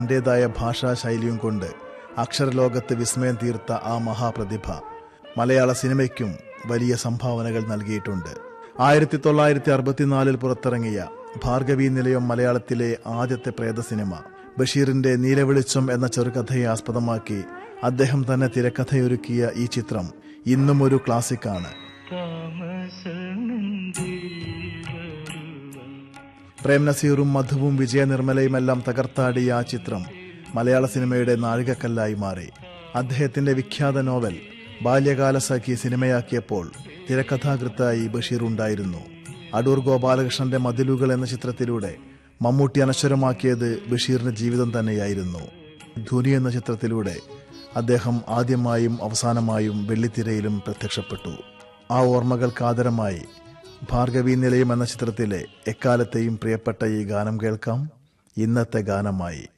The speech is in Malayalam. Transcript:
തന്റേതായ ഭാഷാ ശൈലിയും കൊണ്ട് അക്ഷരലോകത്ത് വിസ്മയം തീർത്ത ആ മഹാപ്രതിഭ മലയാള സിനിമയ്ക്കും വലിയ സംഭാവനകൾ നൽകിയിട്ടുണ്ട് ആയിരത്തി തൊള്ളായിരത്തി അറുപത്തിനാലിൽ പുറത്തിറങ്ങിയ ഭാർഗവി നിലയം മലയാളത്തിലെ ആദ്യത്തെ പ്രേത സിനിമ ബഷീറിന്റെ നീലവെളിച്ചം എന്ന ചെറുകഥയെ ആസ്പദമാക്കി അദ്ദേഹം തന്നെ തിരക്കഥയൊരുക്കിയ ഈ ചിത്രം ഇന്നും ഒരു ക്ലാസിക്കാണ് പ്രേം നസീറും മധുവും വിജയ നിർമ്മലയുമെല്ലാം തകർത്താടിയ ആ ചിത്രം മലയാള സിനിമയുടെ നാഴികക്കല്ലായി മാറി അദ്ദേഹത്തിന്റെ വിഖ്യാത നോവൽ ബാല്യകാല സഖി സിനിമയാക്കിയപ്പോൾ തിരക്കഥാകൃത്തായി ബഷീർ ഉണ്ടായിരുന്നു അടൂർ ഗോപാലകൃഷ്ണന്റെ മതിലുകൾ എന്ന ചിത്രത്തിലൂടെ മമ്മൂട്ടി അനശ്വരമാക്കിയത് ബഷീറിന്റെ ജീവിതം തന്നെയായിരുന്നു ധുനി എന്ന ചിത്രത്തിലൂടെ അദ്ദേഹം ആദ്യമായും അവസാനമായും വെള്ളിത്തിരയിലും പ്രത്യക്ഷപ്പെട്ടു ആ ഓർമ്മകൾക്ക് ആദരമായി ഭാർഗവി നിലയം എന്ന ചിത്രത്തിലെ എക്കാലത്തെയും പ്രിയപ്പെട്ട ഈ ഗാനം കേൾക്കാം ഇന്നത്തെ ഗാനമായി